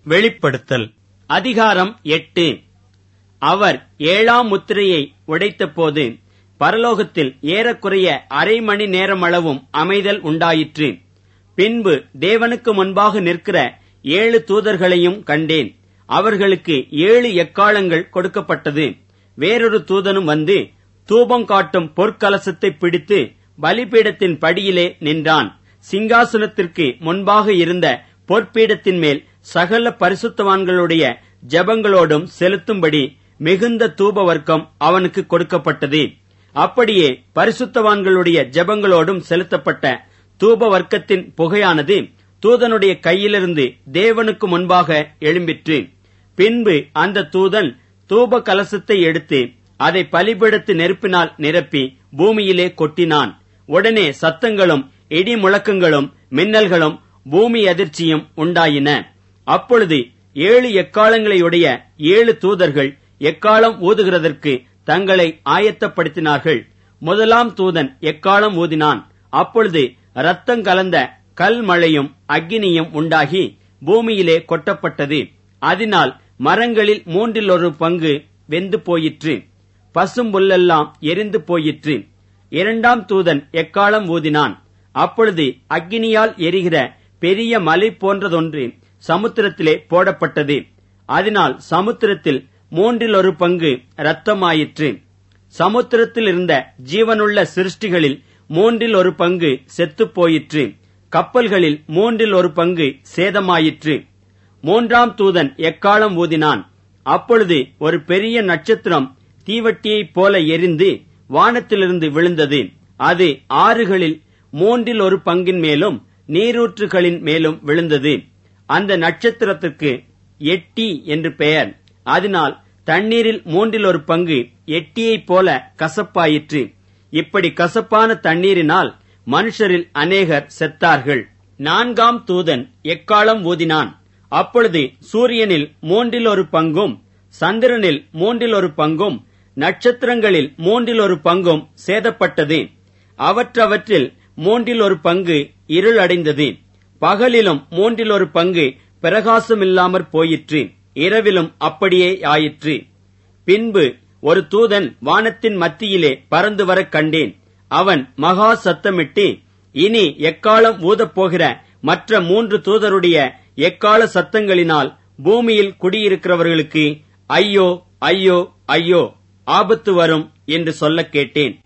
வெளிப்படுத்தல் அதிகாரம் எட்டு அவர் ஏழாம் முத்திரையை உடைத்தபோது பரலோகத்தில் ஏறக்குறைய அரை மணி நேரமளவும் அமைதல் உண்டாயிற்று பின்பு தேவனுக்கு முன்பாக நிற்கிற ஏழு தூதர்களையும் கண்டேன் அவர்களுக்கு ஏழு எக்காலங்கள் கொடுக்கப்பட்டது வேறொரு தூதனும் வந்து தூபம் காட்டும் பொற்கலசத்தை பிடித்து பலிபீடத்தின் படியிலே நின்றான் சிங்காசனத்திற்கு முன்பாக இருந்த பொற்பீடத்தின் மேல் சகல பரிசுத்தவான்களுடைய ஜெபங்களோடும் செலுத்தும்படி மிகுந்த தூப வர்க்கம் அவனுக்கு கொடுக்கப்பட்டது அப்படியே பரிசுத்தவான்களுடைய ஜெபங்களோடும் செலுத்தப்பட்ட தூப வர்க்கத்தின் புகையானது தூதனுடைய கையிலிருந்து தேவனுக்கு முன்பாக எழும்பிற்று பின்பு அந்த தூதன் தூப கலசத்தை எடுத்து அதை பலிபீடத்து நெருப்பினால் நிரப்பி பூமியிலே கொட்டினான் உடனே சத்தங்களும் இடி முழக்கங்களும் மின்னல்களும் பூமி அதிர்ச்சியும் உண்டாயின அப்பொழுது ஏழு எக்காலங்களையுடைய ஏழு தூதர்கள் எக்காலம் ஊதுகிறதற்கு தங்களை ஆயத்தப்படுத்தினார்கள் முதலாம் தூதன் எக்காலம் ஊதினான் அப்பொழுது ரத்தம் கலந்த கல் மழையும் அக்கினியும் உண்டாகி பூமியிலே கொட்டப்பட்டது அதனால் மரங்களில் மூன்றில் ஒரு பங்கு வெந்து போயிற்று பசும்புல்லெல்லாம் எரிந்து போயிற்று இரண்டாம் தூதன் எக்காலம் ஊதினான் அப்பொழுது அக்கினியால் எரிகிற பெரிய மலை போன்றதொன்று சமுத்திரத்திலே போடப்பட்டது அதனால் சமுத்திரத்தில் மூன்றில் ஒரு பங்கு இரத்தமாயிற்று சமுத்திரத்தில் இருந்த ஜீவனுள்ள சிருஷ்டிகளில் மூன்றில் ஒரு பங்கு செத்துப் போயிற்று கப்பல்களில் மூன்றில் ஒரு பங்கு சேதமாயிற்று மூன்றாம் தூதன் எக்காலம் ஊதினான் அப்பொழுது ஒரு பெரிய நட்சத்திரம் தீவட்டியைப் போல எரிந்து வானத்திலிருந்து விழுந்தது அது ஆறுகளில் மூன்றில் ஒரு பங்கின் மேலும் நீரூற்றுகளின் மேலும் விழுந்தது அந்த நட்சத்திரத்திற்கு எட்டி என்று பெயர் அதனால் தண்ணீரில் மூன்றில் ஒரு பங்கு எட்டியைப் போல கசப்பாயிற்று இப்படி கசப்பான தண்ணீரினால் மனுஷரில் அநேகர் செத்தார்கள் நான்காம் தூதன் எக்காலம் ஊதினான் அப்பொழுது சூரியனில் மூன்றில் ஒரு பங்கும் சந்திரனில் மூன்றில் ஒரு பங்கும் நட்சத்திரங்களில் மூன்றில் ஒரு பங்கும் சேதப்பட்டது அவற்றவற்றில் மூன்றில் ஒரு பங்கு இருள் அடைந்தது பகலிலும் மூன்றில் ஒரு பங்கு பிரகாசமில்லாமற் போயிற்று இரவிலும் அப்படியே ஆயிற்று பின்பு ஒரு தூதன் வானத்தின் மத்தியிலே பறந்து வரக் கண்டேன் அவன் மகா சத்தமிட்டு இனி எக்காலம் ஊதப்போகிற மற்ற மூன்று தூதருடைய எக்கால சத்தங்களினால் பூமியில் குடியிருக்கிறவர்களுக்கு ஐயோ ஐயோ ஐயோ ஆபத்து வரும் என்று சொல்லக் கேட்டேன்